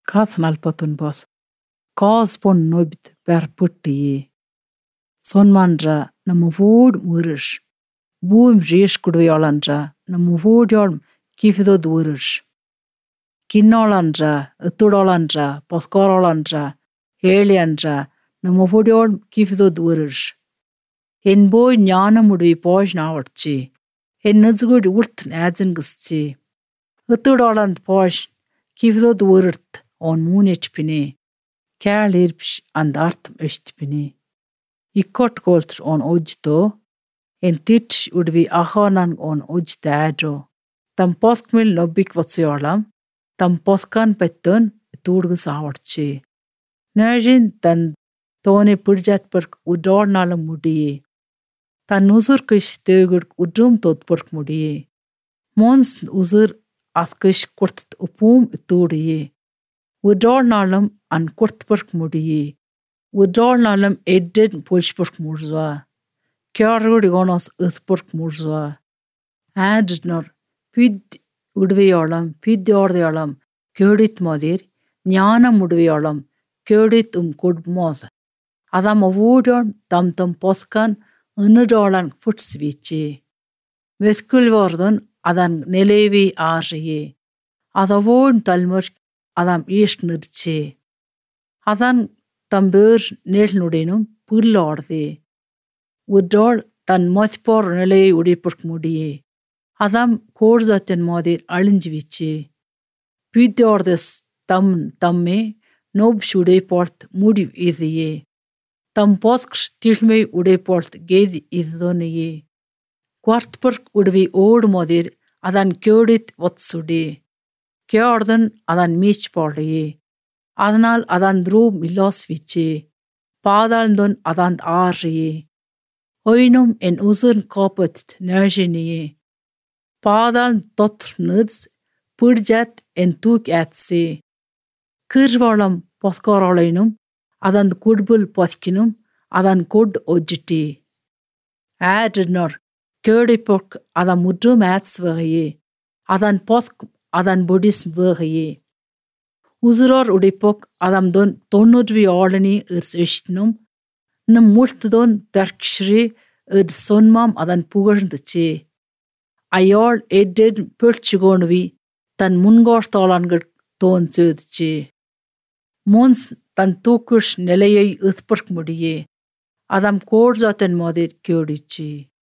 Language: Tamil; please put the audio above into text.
Kath nalpatun bos. Kaas pon nobit per putti. Sonmandra ನಮ್ಮ ವೋಡ್ ಮುರುಷ್ ಭೂಮ್ ರೇಷ್ ಕುಡುವೆಯಾಳಂದ್ರ ನಮ್ಮ ವೋಡ್ಯಾಳ್ ಕಿಫಿದೋದ್ ಊರುಷ್ ಕಿನ್ನೋಳಂದ್ರ ಎತ್ತುಡೋಳಂದ್ರ ಪೊಸ್ಕೋರೋಳಂದ್ರ ಹೇಳಿ ಅಂದ್ರ ನಮ್ಮ ವೋಡ್ಯಾಳ್ ಕಿಫಿದೋದ್ ಊರುಷ್ ಎನ್ ಬೋಯ್ ಜ್ಞಾನ ಮುಡುವಿ ಪೋಜ್ ನಾವಡ್ಚಿ ಎನ್ ನಜ್ಗುಡಿ ಉರ್ತ್ ನ್ಯಾಜನ್ಗಿಸ್ಚಿ ಎತ್ತುಡೋಳಂದ್ ಪೋಜ್ ಕಿಫಿದೋದ್ ಊರುರ್ತ್ ಅವನ್ ಮೂನ್ ಎಚ್ಪಿನಿ ಕ್ಯಾಳ್ ಇರ್ಪಿಶ್ ಅಂದ್ ಅರ್ಥ ಎಷ್ಟ್ಪಿನಿ ikkort goltr on ojto, en titch udvi ahonan on ojtäädro. Tam poskmil nobbik vatsiolam, tam poskan pettun tuurgu saavartsi. Närjin tan toone purjat perk udornala mudiye. Tan usur kish tögurk udrum tot perk mudiye. Mons usur askish kurt upum tuuriye. Udornalam an kurt perk mudiye. Udornalam edded pulspurk murzwa. Kjarrudi gonos uspurk murzwa. Adnor pid udviyolam pidyordiyolam ködit modir ஞானம் உடுவியோளம் கேடித் உம் குட்மோஸ் அதாம் ஒவ்வொருடன் தம் தம் பொஸ்கான் இன்னுடோளன் ஃபுட்ஸ் வீச்சு வெஸ்குல்வார்தன் அதன் நிலைவி ஆறியே அதவோன் தல்மர் அதாம் ஈஸ்ட் நிற்சே அதான் தம்பேர் நேழ்னுடனும் புல்லாடுதே உற்றோள் தன் மொத்போர் நிலையை உடைப்பட் முடியே அதாம் கோர்தத்தின் மாதிர் அழிஞ்சு வீச்சு பீத்தியோர்தஸ் தம் தம்மே நோப் சுடை போர்த் முடிவ் இதையே தம் போஸ்க் திழ்மை உடை போர்த் கேதி இதுதோனையே குவர்த்பர்க் உடவி ஓடு மாதிர் அதன் கேடித் ஒத்சுடே கேர்தன் அதன் மீச் போடையே அதனால் அதன் ரூம் இல்லாஸ் விச்சே பாதாழ்ந்தொன் அதன் ஆறியே ஒயினும் என் உசுர் காப்பத் நர்ஜினியே பாதாள் தொத்ர் நிர்ஸ் பிடிஜத் என் தூக் ஏத்சே கிர்வளம் பொஸ்காரோளைனும் அதன் குட்புல் பொஸ்கினும் அதன் கொட் ஒஜிட்டி ஆடினர் கேடிப்பொக் அதன் முற்றும் ஆட்ஸ் வகையே அதன் பொஸ்க் அதன் பொடிஸ் வகையே உசுரோர் உடைப்பொக் அதம் தொன் தொன்னூற்றி ஆளனி இர் இஷ்டனும் நம் முழ்த்ததோன் தர்க்ஸ்ரீ இர் சொன்மாம் அதன் புகழ்ந்துச்சே அயாள் எட்டெட் பிழ்ச்சிகோணுவி தன் முன்கோஷ்தாளன்கள் தோன் சேதுச்சே மோன்ஸ் தன் தூக்குஷ் நிலையை இஸ்பர்க் முடியே அதம் கோட்சாத்தன் மாதிர் கேடிச்சு